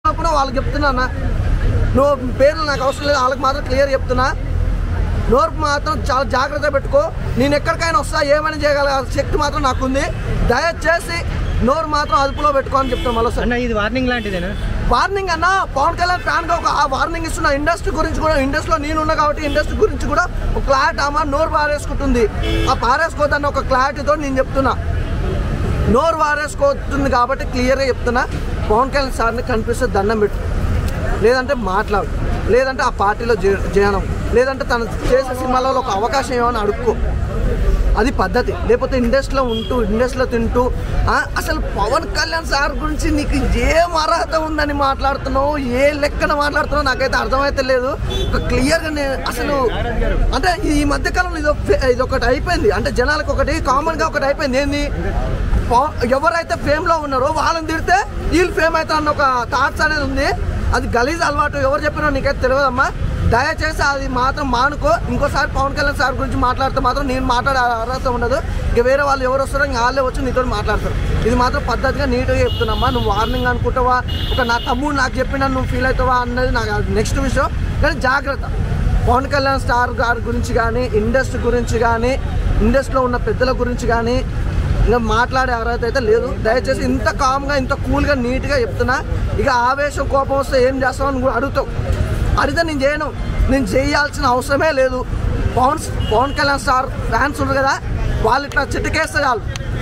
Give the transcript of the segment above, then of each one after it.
కూడా వాళ్ళకి చెప్తున్నా అన్న నువ్వు పేర్లు నాకు అవసరం లేదు వాళ్ళకి మాత్రం క్లియర్ చెప్తున్నా నోరు మాత్రం చాలా జాగ్రత్త పెట్టుకో నేను ఎక్కడికైనా వస్తా ఏమైనా చేయగల శక్తి మాత్రం నాకుంది దయచేసి నోరు మాత్రం అదుపులో పెట్టుకో అని చెప్తాను మళ్ళీ అన్న ఇది వార్నింగ్ లాంటిదేనా వార్నింగ్ అన్న పవన్ కళ్యాణ్ ఫ్యాన్ గా ఒక వార్నింగ్ ఇస్తున్న ఇండస్ట్రీ గురించి కూడా ఇండస్ట్రీలో నేను ఉన్నా కాబట్టి ఇండస్ట్రీ గురించి కూడా ఒక క్లారిటీ అమ్మ నోరు పారేసుకుంటుంది ఆ పారేసుకోవద్దని ఒక క్లారిటీతో నేను చెప్తున్నా నోరు పారేసుకోతుంది కాబట్టి క్లియర్గా చెప్తున్నా పవన్ కళ్యాణ్ సార్ని కనిపిస్తే దండం పెట్టు లేదంటే మాట్లాడు లేదంటే ఆ పార్టీలో జే- చేయడం లేదంటే తను చేసే సినిమాలలో ఒక అవకాశం ఏమైనా అడుక్కో అది పద్ధతి లేకపోతే ఇండస్ట్రీలో ఉంటూ ఇండస్ట్రీలో తింటూ ఆ, అసలు పవన్ కళ్యాణ్ సార్ గురించి నీకు ఏం అర్హత ఉందని మాట్లాడుతున్నావు ఏ లెక్కన మాట్లాడుతున్నావు నాకైతే అర్థమైతే లేదు ఒక క్లియర్గా నేను అసలు అంటే ఈ మధ్యకాలంలో ఇది ఒక- ఇది ఒకటి అయిపోయింది అంటే జనాలకు ఒకటి కామన్గా ఒకటి అయిపోయింది ఏంది పవ- ఎవరైతే ఫేమ్లో ఉన్నారో వాళ్ళని తిడితే వీళ్ళు ఫేమ్ అవుతారు అన్న ఒక థాట్స్ అనేది ఉంది అది గలీజ్ అలవాటు ఎవరు చెప్పినా నీకైతే తెలియదమ్మా దయచేసి అది మాత్రం మానుకో ఇంకోసారి పవన్ కళ్యాణ్ సార్ గురించి మాట్లాడితే మాత్రం నేను మాట్లాడే అర్హత ఉండదు ఇక వేరే వాళ్ళు ఎవరు వస్తారో ఇంకా వాళ్ళే వచ్చి నీతో మాట్లాడతారు ఇది మాత్రం పద్ధతిగా నీట్గా చెప్తున్నామ్మా నువ్వు వార్నింగ్ అనుకుంటావా ఒక నా తమ్ముడు నాకు చెప్పినా నువ్వు ఫీల్ అవుతావా అన్నది నాకు నెక్స్ట్ విషయం కానీ జాగ్రత్త పవన్ కళ్యాణ్ స్టార్ గారి గురించి కానీ ఇండస్ట్రీ గురించి కానీ ఇండస్ట్రీలో ఉన్న పెద్దల గురించి కానీ ఇంకా మాట్లాడే అర్హత అయితే లేదు దయచేసి ఇంత కామ్గా ఇంత కూల్గా నీట్గా చెప్తున్నా ఇక ఆవేశం కోపం వస్తే ఏం చేస్తావు అని కూడా అడుగుతావు అడిగితే నేను చేయను నేను చేయాల్సిన అవసరమే లేదు పవన్ పవన్ కళ్యాణ్ స్టార్ ఫ్యాన్స్ ఉన్నారు కదా వాళ్ళు ఇట్లా చిట్టుకేస్తే చాలు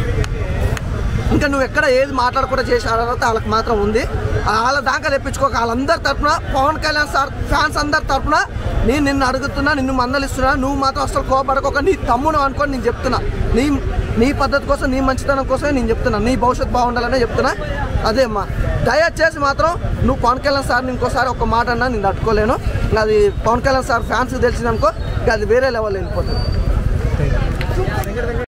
ఇంకా నువ్వు ఎక్కడ ఏది మాట్లాడకుండా చేసే అర్హత వాళ్ళకి మాత్రం ఉంది వాళ్ళ దాకా తెప్పించుకోక వాళ్ళందరి తరపున పవన్ కళ్యాణ్ సార్ ఫ్యాన్స్ అందరి తరపున నేను నిన్ను అడుగుతున్నా నిన్ను మందలిస్తున్నా నువ్వు మాత్రం అసలు కోపడకోక నీ తమ్ముడు అనుకొని నేను చెప్తున్నా నీ నీ పద్ధతి కోసం నీ మంచితనం కోసమే నేను చెప్తున్నా నీ భవిష్యత్తు బాగుండాలనే చెప్తున్నా అదే అమ్మా దయచేసి మాత్రం నువ్వు పవన్ కళ్యాణ్ సార్ని ఇంకోసారి ఒక మాట అన్నా నేను తట్టుకోలేను ఇంకా అది పవన్ కళ్యాణ్ సార్ ఫ్యాన్స్కి తెలిసిందనుకో ఇంకా అది వేరే లెవెల్ వెళ్ళిపోతుంది